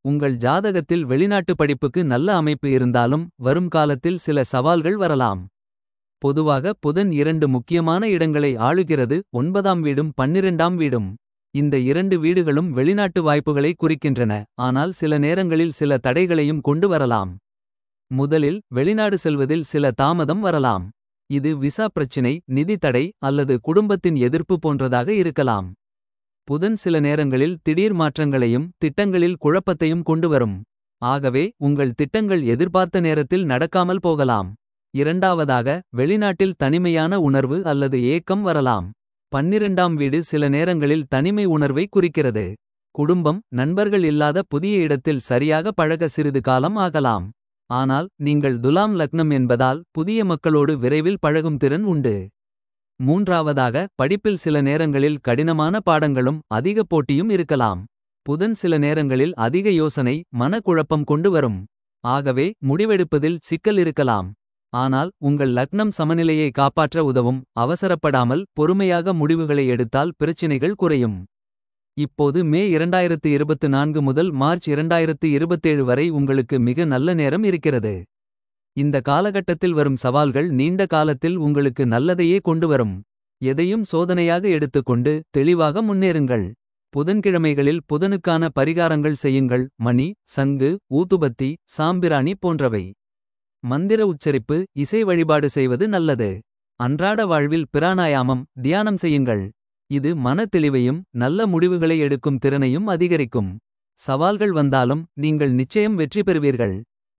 உங்கள் ஜாதகத்தில் வெளிநாட்டு படிப்புக்கு நல்ல அமைப்பு இருந்தாலும் வரும் காலத்தில் சில சவால்கள் வரலாம். பொதுவாக புதன் இரண்டு முக்கியமான இடங்களை ஆளுகிறது ஒன்பதாம் வீடும் பன்னிரெண்டாம் வீடும். இந்த இரண்டு வீடுகளும் வெளிநாட்டு வாய்ப்புகளை குறிக்கின்றன ஆனால் சில நேரங்களில் சில தடைகளையும் கொண்டு வரலாம். முதலில் வெளிநாடு செல்வதில் சில தாமதம் வரலாம். இது விசா பிரச்சினை நிதி தடை அல்லது குடும்பத்தின் எதிர்ப்பு போன்றதாக இருக்கலாம். புதன் சில நேரங்களில் திடீர் மாற்றங்களையும் திட்டங்களில் குழப்பத்தையும் கொண்டுவரும். ஆகவே உங்கள் திட்டங்கள் எதிர்பார்த்த நேரத்தில் நடக்காமல் போகலாம். இரண்டாவதாக வெளிநாட்டில் தனிமையான உணர்வு அல்லது ஏக்கம் வரலாம். பன்னிரெண்டாம் வீடு சில நேரங்களில் தனிமை உணர்வை குறிக்கிறது. குடும்பம் நண்பர்கள் இல்லாத புதிய இடத்தில் சரியாக பழக சிறிது காலம் ஆகலாம். ஆனால் நீங்கள் துலாம் லக்னம் என்பதால் புதிய மக்களோடு விரைவில் பழகும் திறன் உண்டு. மூன்றாவதாக படிப்பில் சில நேரங்களில் கடினமான பாடங்களும் அதிக போட்டியும் இருக்கலாம். புதன் சில நேரங்களில் அதிக யோசனை மனக்குழப்பம் கொண்டு வரும். ஆகவே முடிவெடுப்பதில் சிக்கல் இருக்கலாம். ஆனால் உங்கள் லக்னம் சமநிலையை காப்பாற்ற உதவும் அவசரப்படாமல் பொறுமையாக முடிவுகளை எடுத்தால் பிரச்சினைகள் குறையும். இப்போது மே 2024 முதல் மார்ச் 2027 வரை உங்களுக்கு மிக நல்ல நேரம் இருக்கிறது. இந்த காலகட்டத்தில் வரும் சவால்கள் நீண்ட காலத்தில் உங்களுக்கு நல்லதையே கொண்டு வரும். எதையும் சோதனையாக எடுத்துக்கொண்டு தெளிவாக முன்னேறுங்கள். புதன்கிழமைகளில் புதனுக்கான பரிகாரங்கள் செய்யுங்கள் மணி சங்கு ஊதுபத்தி சாம்பிராணி போன்றவை. மந்திர உச்சரிப்பு இசை வழிபாடு செய்வது நல்லது. அன்றாட வாழ்வில் பிராணாயாமம் தியானம் செய்யுங்கள். இது மன தெளிவையும் நல்ல முடிவுகளை எடுக்கும் திறனையும் அதிகரிக்கும். சவால்கள் வந்தாலும் நீங்கள் நிச்சயம் வெற்றி பெறுவீர்கள்.